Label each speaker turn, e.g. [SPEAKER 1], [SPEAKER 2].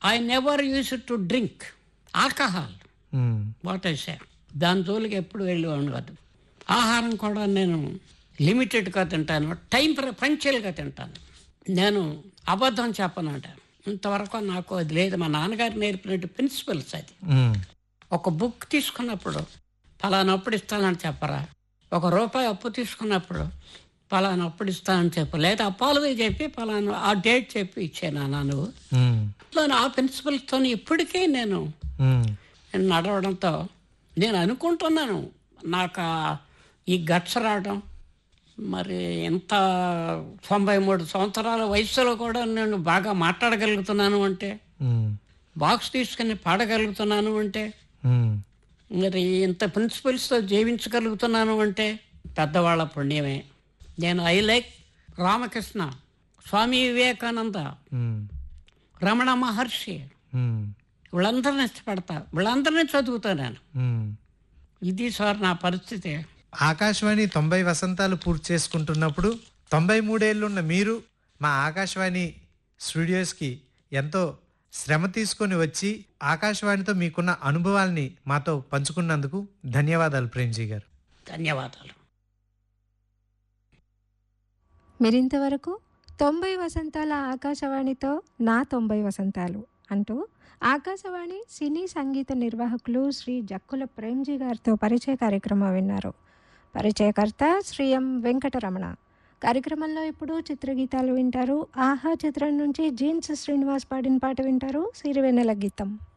[SPEAKER 1] I never use to drink alcohol
[SPEAKER 2] um,
[SPEAKER 1] what I say దాని జోలికి ఎప్పుడు వెళ్ళేవాడిని కాదు ఆహారం కూడా నేను లిమిటెడ్గా తింటాను టైం పంక్చువల్గా తింటాను నేను అబద్ధం చెప్పనంట ఇంతవరకు నాకు అది లేదు మా నాన్నగారు నేర్పినట్టు ప్రిన్సిపల్స్ అది
[SPEAKER 2] ఉమ్,
[SPEAKER 1] ఒక బుక్ తీసుకున్నప్పుడు ఫలానా అప్పుడు ఇస్తానని చెప్పరా ఒక రూపాయి అప్పు తీసుకున్నప్పుడు ఫలానా అప్పుడు ఇస్తానని చెప్పు లేదా అప్పాలుగా చెప్పి ఫలానా ఆ డేట్ చెప్పి ఇచ్చాను నువ్వు
[SPEAKER 2] ఉమ్,
[SPEAKER 1] ఇట్లా ఆ ప్రిన్సిపల్స్తో ఇప్పటికీ నేను
[SPEAKER 2] ఉమ్,
[SPEAKER 1] నడవడంతో నేను అనుకుంటున్నాను నాకు ఆ ఈ గట్స్ రావడం మరి ఎంత తొంభై మూడు సంవత్సరాల వయసులో కూడా నేను బాగా మాట్లాడగలుగుతున్నాను అంటే
[SPEAKER 2] ఉమ్,
[SPEAKER 1] బాక్స్ తీసుకుని పాడగలుగుతున్నాను అంటే
[SPEAKER 2] ఉమ్,
[SPEAKER 1] మరి ఇంత ప్రిన్సిపల్స్తో జీవించగలుగుతున్నాను అంటే పెద్దవాళ్ళ పుణ్యమే నేను I like Ramakrishna Swami Vivekananda
[SPEAKER 2] um,
[SPEAKER 1] Ramana Maharshi
[SPEAKER 2] um,
[SPEAKER 1] వీళ్ళందరినీ ఇష్టపడతా వీళ్ళందరినీ చదువుతా నేను
[SPEAKER 2] ఉమ్.
[SPEAKER 1] ఇది సార్ నా పరిస్థితి
[SPEAKER 2] ఆకాశవాణి తొంభై వసంతాలు పూర్తి చేసుకుంటున్నప్పుడు తొంభై మూడేళ్ళున్న మీరు మా ఆకాశవాణి స్టూడియోస్కి ఎంతో శ్రమ తీసుకొని వచ్చి ఆకాశవాణితో మీకున్న అనుభవాల్ని మాతో పంచుకున్నందుకు ధన్యవాదాలు ప్రేమ్జీ గారు
[SPEAKER 1] ధన్యవాదాలు
[SPEAKER 3] మీరింతవరకు తొంభై వసంతాల ఆకాశవాణితో నా తొంభై వసంతాలు అంటూ ఆకాశవాణి సినీ సంగీత నిర్వాహకులు శ్రీ జక్కుల ప్రేమ్జీ గారితో పరిచయ కార్యక్రమం విన్నారు పరిచయకర్త శ్రీ ఎం వెంకటరమణ కార్యక్రమంలో ఇప్పుడు చిత్రగీతాలు వింటారు ఆహా చిత్రం నుంచి జీన్స్ శ్రీనివాస్ పాడిన పాట వింటారు సిరివెన్నెల గీతం